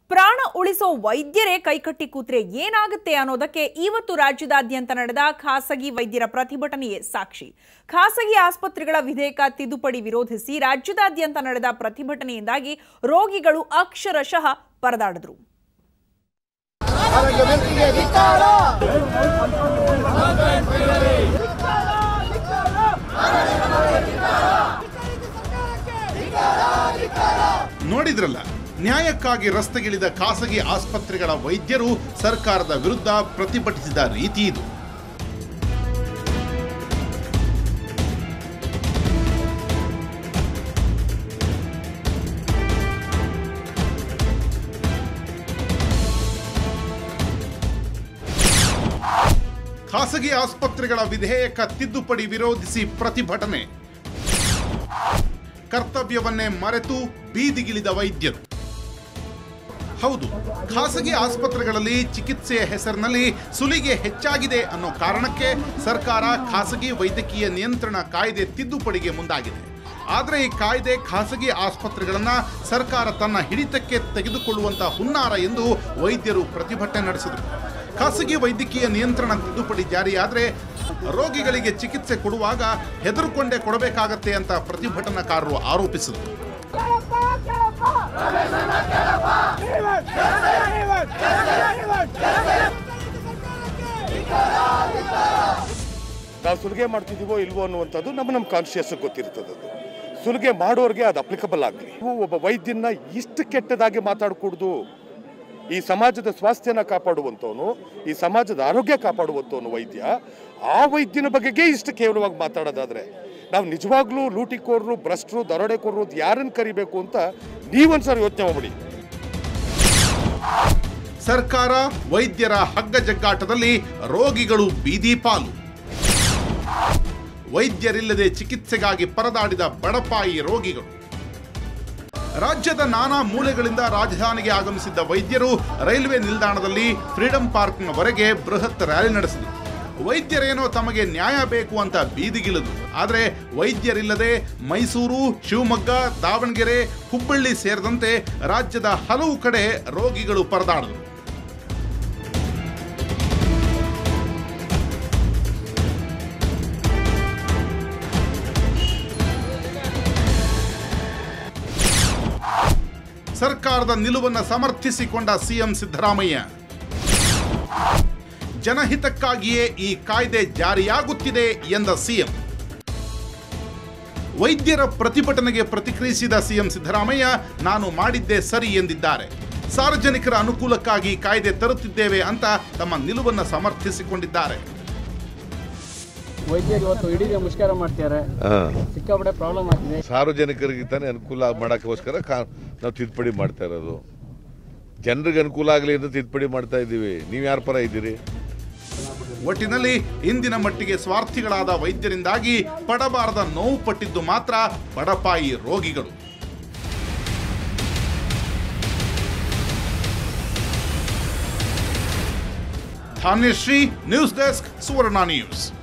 ಪ್ರಾಣ ಉಳಿಸೋ ವೈದ್ಯರೇ ಕೈಕಟ್ಟಿ ಕೂತ್ರೆ ಏನಾಗುತ್ತೆ ಅನ್ನೋದಕ್ಕೆ ಇವತ್ತು ರಾಜ್ಯದಾದ್ಯಂತ ನಡೆದ ಖಾಸಗಿ ವೈದ್ಯರ ಪ್ರತಿಭಟನೆಯೇ ಸಾಕ್ಷಿ ಖಾಸಗಿ ಆಸ್ಪತ್ರೆಗಳ ವಿಧೇಯಕ ತಿದ್ದುಪಡಿ ವಿರೋಧಿಸಿ ರಾಜ್ಯದಾದ್ಯಂತ ನಡೆದ ಪ್ರತಿಭಟನೆಯಿಂದಾಗಿ ರೋಗಿಗಳು ಅಕ್ಷರಶಃ ಪರದಾಡಿದ್ರು ಆರೋಗ್ಯ ಮಂತ್ರಿಗೆ ಧಿಕ್ಕಾರ ನೋಡಿದ್ರಲ್ಲ ನ್ಯಾಯಕ್ಕಾಗಿ ರಸ್ತೆಗಿಳಿದ ಖಾಸಗಿ ಆಸ್ಪತ್ರೆಗಳ ವೈದ್ಯರು ಸರ್ಕಾರದ ವಿರುದ್ಧ ಪ್ರತಿಭಟಿಸಿದ ರೀತಿ ಇದು ಖಾಸಗಿ ಆಸ್ಪತ್ರೆಗಳ ವಿಧೇಯಕ ತಿದ್ದುಪಡಿ ವಿರೋಧಿಸಿ ಪ್ರತಿಭಟನೆ ಕರ್ತವ್ಯವನ್ನೇ ಮರೆತು ಬೀದಿಗಿಳಿದ ವೈದ್ಯರು ಹೌದು ಖಾಸಗಿ ಆಸ್ಪತ್ರೆಗಳಲ್ಲಿ ಚಿಕಿತ್ಸೆಯ ಹೆಸರಿನಲ್ಲಿ ಸುಲಿಗೆ ಹೆಚ್ಚಾಗಿದೆ ಅನ್ನೋ ಕಾರಣಕ್ಕೆ ಸರ್ಕಾರ ಖಾಸಗಿ ವೈದ್ಯಕೀಯ ನಿಯಂತ್ರಣ ಕಾಯ್ದೆ ತಿದ್ದುಪಡಿಗೆ ಮುಂದಾಗಿದೆ ಆದರೆ ಈ ಕಾಯ್ದೆ ಖಾಸಗಿ ಆಸ್ಪತ್ರೆಗಳನ್ನ ಸರ್ಕಾರ ತನ್ನ ಹಿಡಿತಕ್ಕೆ ತೆಗೆದುಕೊಳ್ಳುವಂತ ಹುನ್ನಾರ ಎಂದು ವೈದ್ಯರು ಪ್ರತಿಭಟನೆ ನಡೆಸಿದರು ಖಾಸಗಿ ವೈದ್ಯಕೀಯ ನಿಯಂತ್ರಣ ತಿದ್ದುಪಡಿ ಜಾರಿಯಾದರೆ ರೋಗಿಗಳಿಗೆ ಚಿಕಿತ್ಸೆ ಕೊಡುವಾಗ ಹೆದರುಕೊಂಡೇ ಕೊಡಬೇಕಾಗತ್ತೆ ಅಂತ ಪ್ರತಿಭಟನಾಕಾರರು ಆರೋಪಿಸಿದರು ನಾವು ಸುಲಿಗೆ ಮಾಡ್ತಿದ್ದೀವೋ ಇಲ್ವೋ ಅನ್ನುವಂಥದ್ದು ನಮ್ಮ ನಮ್ಮ ಕಾನ್ಶಿಯಸ್ ಗೊತ್ತಿರ್ತದೆ ಅದು ಸುಲಿಗೆ ಮಾಡೋರಿಗೆ ಅದು ಅಪ್ಲಿಕಬಲ್ ಆಗಲಿ ಒಬ್ಬ ವೈದ್ಯನ ಇಷ್ಟು ಕೆಟ್ಟದಾಗಿ ಮಾತಾಡಕೂಡ್ದು ಈ ಸಮಾಜದ ಸ್ವಾಸ್ಥ್ಯನ ಕಾಪಾಡುವಂಥವನು ಈ ಸಮಾಜದ ಆರೋಗ್ಯ ಕಾಪಾಡುವಂಥವನು ವೈದ್ಯ ಆ ವೈದ್ಯನ ಬಗೆಗೆ ಇಷ್ಟು ಕೇವಲವಾಗಿ ಮಾತಾಡೋದಾದ್ರೆ ನಾವು ನಿಜವಾಗ್ಲೂ ಲೂಟಿಕೋರರು ಭ್ರಷ್ಟರು ದರೋಡೆಕೋರರು ಅಂತ ಯಾರನ್ನು ಕರಿಬೇಕು ಅಂತ ನೀವೊಂದ್ಸರಿ ಯೋಚನೆ ಮಾಡ್ಬಿಡಿ ಸರ್ಕಾರ ವೈದ್ಯರ ಹಗ್ಗ ಜಗ್ಗಾಟದಲ್ಲಿ ರೋಗಿಗಳು ಬೀದಿ ಪಾಲು ವೈದ್ಯರಿಲ್ಲದೆ ಚಿಕಿತ್ಸೆಗಾಗಿ ಪರದಾಡಿದ ಬಡಪಾಯಿ ರೋಗಿಗಳು ರಾಜ್ಯದ ನಾನಾ ಮೂಲೆಗಳಿಂದ ರಾಜಧಾನಿಗೆ ಆಗಮಿಸಿದ್ದ ವೈದ್ಯರು ರೈಲ್ವೆ ನಿಲ್ದಾಣದಲ್ಲಿ ಫ್ರೀಡಂ ಪಾರ್ಕ್ನವರೆಗೆ ಬೃಹತ್ ರ್ಯಾಲಿ ನಡೆಸಿದರು ವೈದ್ಯರೇನೋ ತಮಗೆ ನ್ಯಾಯ ಬೇಕು ಅಂತ ಬೀದಿಗಿಳಿದು ಆದರೆ ವೈದ್ಯರಿಲ್ಲದೆ ಮೈಸೂರು ಶಿವಮೊಗ್ಗ ದಾವಣಗೆರೆ ಹುಬ್ಬಳ್ಳಿ ಸೇರಿದಂತೆ ರಾಜ್ಯದ ಹಲವು ಕಡೆ ರೋಗಿಗಳು ಪರದಾಡಿದರು ಸರ್ಕಾರದ ನಿಲುವನ್ನು ಸಮರ್ಥಿಸಿಕೊಂಡ ಸಿಎಂ ಸಿದ್ದರಾಮಯ್ಯ ಜನಹಿತಕ್ಕಾಗಿಯೇ ಈ ಕಾಯ್ದೆ ಜಾರಿಯಾಗುತ್ತಿದೆ ಎಂದ ಸಿಎಂ ವೈದ್ಯರ ಪ್ರತಿಭಟನೆಗೆ ಪ್ರತಿಕ್ರಿಯಿಸಿದ ಸಿಎಂ ಸಿದ್ದರಾಮಯ್ಯ ನಾನು ಮಾಡಿದ್ದೇ ಸರಿ ಎಂದಿದ್ದಾರೆ ಸಾರ್ವಜನಿಕರ ಅನುಕೂಲಕ್ಕಾಗಿ ಕಾಯ್ದೆ ತರುತ್ತಿದ್ದೇವೆ ಅಂತ ತಮ್ಮ ನಿಲುವನ್ನು ಸಮರ್ಥಿಸಿಕೊಂಡಿದ್ದಾರೆ ವೈದ್ಯರು ಇವತ್ತು ಇಡೀ ದಿನ ಮುಷ್ಕರ ಮಾಡ್ತಿದ್ದಾರೆ ಸಿಕ್ಕಾಪಟ್ಟೆ ಪ್ರಾಬ್ಲಮ್ ಆಗ್ತಿದೆ ಸಾರ್ವಜನಿಕರಿಗೆ ತಾನೇ ಅನುಕೂಲ ಮಾಡೋಕ್ಕೋಸ್ಕರ ಕಾ ನಾವು ತಿದ್ದುಪಡಿ ಮಾಡ್ತಾ ಇರೋದು ಜನರಿಗೆ ಅನುಕೂಲ ಆಗಲಿ ಅಂತ ತಿದ್ದುಪಡಿ ಮಾಡ್ತಾ ಇದ್ದೀವಿ ನೀವು ಯಾರ ಪರ ಇದ್ದೀರಿ ಒಟ್ಟಿನಲ್ಲಿ ಇಂದಿನ ಮಟ್ಟಿಗೆ ಸ್ವಾರ್ಥಿಗಳಾದ ವೈದ್ಯರಿಂದಾಗಿ ಪಡಬಾರದ ನೋವು ಪಟ್ಟಿದ್ದು ಮಾತ್ರ ಬಡಪಾಯಿ ರೋಗಿಗಳು Dhanyashree news desk Suvarna news